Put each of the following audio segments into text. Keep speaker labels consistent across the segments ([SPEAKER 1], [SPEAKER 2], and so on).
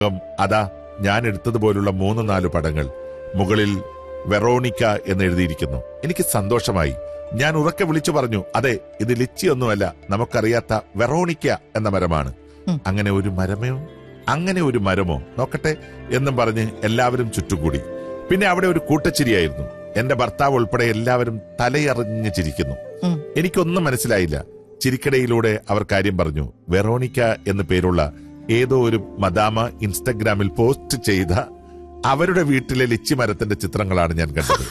[SPEAKER 1] ഉം, അതാ ഞാൻ എടുത്തതുപോലുള്ള മൂന്ന് നാല് പടങ്ങൾ മുകളിൽ വെറോണിക്ക എന്ന് എഴുതിയിരിക്കുന്നു എനിക്ക് സന്തോഷമായി ഞാൻ ഉറക്കെ വിളിച്ചു പറഞ്ഞു അതെ ഇത് ലിച്ചിയൊന്നുമല്ല നമുക്കറിയാത്ത വെറോണിക്ക എന്ന മരമാണ്
[SPEAKER 2] ഉം.
[SPEAKER 1] അങ്ങനെ ഒരു മരമോ അങ്ങനെ ഒരു മരമോ നോക്കട്ടെ എന്നും പറഞ്ഞ് എല്ലാവരും ചുറ്റുകൂടി പിന്നെ അവിടെ ഒരു കൂട്ടച്ചിരിയായിരുന്നു എന്റെ ഭർത്താവ് ഉൾപ്പെടെ എല്ലാവരും തലയറിഞ്ഞ് ചിരിക്കുന്നു
[SPEAKER 2] ഉം.
[SPEAKER 1] എനിക്കൊന്നും മനസ്സിലായില്ല ചിരിക്കടയിലൂടെ അവർ കാര്യം പറഞ്ഞു വെറോണിക്ക എന്ന് പേരുള്ള ഏതോ ഒരു മദാമ ഇൻസ്റ്റഗ്രാമിൽ പോസ്റ്റ് ചെയ്ത അവരുടെ വീട്ടിലെ ലിച്ചി മരത്തിന്റെ ചിത്രങ്ങളാണ് ഞാൻ കണ്ടത്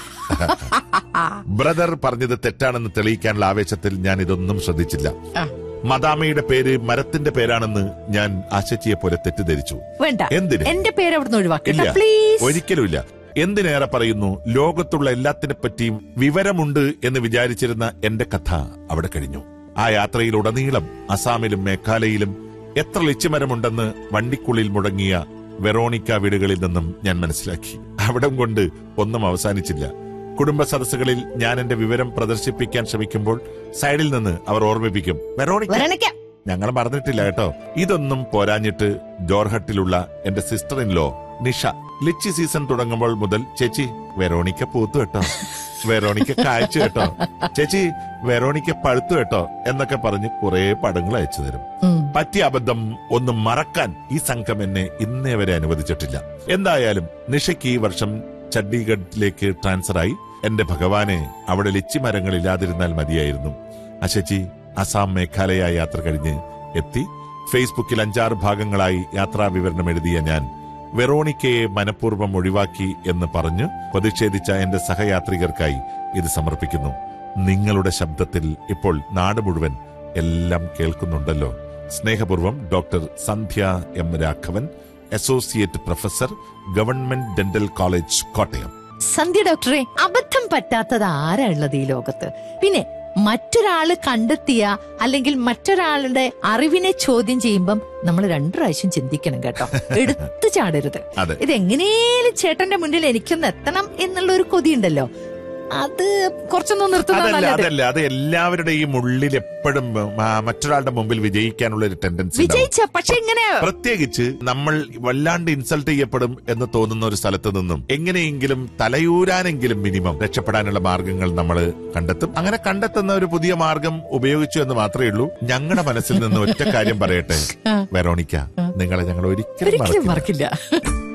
[SPEAKER 1] ബ്രദർ പറഞ്ഞത് തെറ്റാണെന്ന് തെളിയിക്കാനുള്ള ആവേശത്തിൽ ഞാൻ ഇതൊന്നും ശ്രദ്ധിച്ചില്ല
[SPEAKER 2] ആ.
[SPEAKER 1] മദാമയുടെ പേര് മരത്തിന്റെ പേരാണെന്ന് ഞാൻ ആശച്ചിയെ പോലെ തെറ്റിദ്ധരിച്ചു
[SPEAKER 2] വേണ്ട
[SPEAKER 1] എന്തിന്
[SPEAKER 2] എന്റെ പേര് അവിടുന്ന് ഒഴിവാക്കില്ല
[SPEAKER 1] ഇല്ല
[SPEAKER 2] പ്ലീസ്
[SPEAKER 1] ഒരിക്കലുമില്ല എന്തിനേറെ പറയുന്നു ലോകത്തുള്ള എല്ലാത്തിനെ പറ്റിയും വിവരമുണ്ട് എന്ന് വിചാരിച്ചിരുന്ന എന്റെ കഥ അവിടെ കഴിഞ്ഞു ആ യാത്രയിലുടനീളം അസാമിലും മേഘാലയയിലും എത്ര ലിച്ചിമരമുണ്ടെന്ന് വണ്ടിക്കുള്ളിൽ മുടങ്ങിയ വെറോണിക്ക വീടുകളിൽ നിന്നും ഞാൻ മനസ്സിലാക്കി അവിടം കൊണ്ട് ഒന്നും അവസാനിച്ചില്ല കുടുംബ സദസ്സുകളിൽ ഞാൻ എന്റെ വിവരം പ്രദർശിപ്പിക്കാൻ ശ്രമിക്കുമ്പോൾ സൈഡിൽ നിന്ന് അവർ ഓർമ്മിപ്പിക്കും വെറോണിക്ക
[SPEAKER 2] വരണിക്ക
[SPEAKER 1] ഞങ്ങൾ മറന്നിട്ടില്ല കേട്ടോ ഇതൊന്നും പോരാഞ്ഞിട്ട് ജോർഹട്ടിലുള്ള എന്റെ sister in law Nisha litchi season തുടങ്ങുമ്പോൾ മുതൽ ചേച്ചി വെറോണിക്ക പൂത്തു കേട്ടോ വെറോണിക്ക കായ്ച്ചു കേട്ടോ ചേച്ചി വെറോണിക്ക പഴുത്തു കേട്ടോ എന്നൊക്കെ പറഞ്ഞ് കുറെ പടങ്ങൾ അയച്ചു തരും
[SPEAKER 2] ഉം.
[SPEAKER 1] പറ്റിയ അബദ്ധം ഒന്നും മറക്കാൻ ഈ സംഘം എന്നെ ഇന്നേ വരെ അനുവദിച്ചിട്ടില്ല എന്തായാലും നിഷയ്ക്ക് ഈ വർഷം ചണ്ഡീഗഡിലേക്ക് ട്രാൻസ്ഫറായി എന്റെ ഭഗവാനെ അവിടെ ലിച്ചി മരങ്ങൾ ഇല്ലാതിരുന്നാൽ മതിയായിരുന്നു അശച്ചി അസാം മേഘാലയ യാത്ര കഴിഞ്ഞ് എത്തി ഫേസ്ബുക്കിൽ അഞ്ചാറ് ഭാഗങ്ങളായി യാത്രാ വിവരണം എഴുതിയ ഞാൻ വെറോണിക്കയെ മനഃപൂർവ്വം ഒഴിവാക്കി എന്ന് പറഞ്ഞ് പ്രതിഷേധിച്ച എന്റെ സഹയാത്രികർക്കായി ഇത് സമർപ്പിക്കുന്നു നിങ്ങളുടെ ശബ്ദത്തിൽ ഇപ്പോൾ നാട് മുഴുവൻ എല്ലാം കേൾക്കുന്നുണ്ടല്ലോ സ്നേഹപൂർവ്വം doctor Sandhya M Raghavan associate professor government dental college Kottayam
[SPEAKER 2] Sandhya ഡോക്ടറെ അബദ്ധം പറ്റാത്തത് ആരാ ഉള്ളത് ഈ ലോകത്ത് പിന്നെ മറ്റൊരാള് കണ്ടെത്തിയ അല്ലെങ്കിൽ മറ്റൊരാളുടെ അറിവിനെ ചോദ്യം ചെയ്യുമ്പം നമ്മൾ രണ്ടു പ്രാവശ്യം ചിന്തിക്കണം കേട്ടോ എടുത്തു ചാടരുത്
[SPEAKER 1] അതെ
[SPEAKER 2] ഇത് എങ്ങനെയും ചേട്ടന്റെ മുന്നിൽ എനിക്കൊന്ന് എത്തണം എന്നുള്ള ഒരു കൊതിയുണ്ടല്ലോ അത് കുറച്ചൊന്നും നിർത്തുന്നത്
[SPEAKER 1] അതല്ല
[SPEAKER 2] നല്ലത്
[SPEAKER 1] അതല്ല അത് എല്ലാവരുടെയും ഉള്ളിൽ എപ്പോഴും ആ, മറ്റൊരാളുടെ മുമ്പിൽ വിജയിക്കാനുള്ള ഒരു ടെൻഡൻസി ഉണ്ടാവും
[SPEAKER 2] വിജയിച്ച പക്ഷെ ഇങ്ങനെ
[SPEAKER 1] പ്രത്യേകിച്ച് നമ്മൾ വല്ലാണ്ട് ഇൻസൾട്ട് ചെയ്യപ്പെടും എന്ന് തോന്നുന്ന ഒരു സ്ഥലത്ത് നിന്നും എങ്ങനെയെങ്കിലും തലയൂരാനെങ്കിലും മിനിമം രക്ഷപ്പെടാനുള്ള മാർഗങ്ങൾ നമ്മൾ കണ്ടെത്തും അങ്ങനെ കണ്ടെത്തുന്ന ഒരു പുതിയ മാർഗം ഉപയോഗിച്ചു എന്ന് മാത്രമേ ഉള്ളൂ ഞങ്ങളുടെ മനസ്സിൽ നിന്ന് ഒറ്റ കാര്യം പറയട്ടെ
[SPEAKER 2] ആ.
[SPEAKER 1] വെറോണിക്ക നിങ്ങളെ ഞങ്ങൾ ഒരിക്കലും
[SPEAKER 2] ഒരിക്കലും
[SPEAKER 1] മറക്കില്ല
[SPEAKER 2] മറക്കില്ല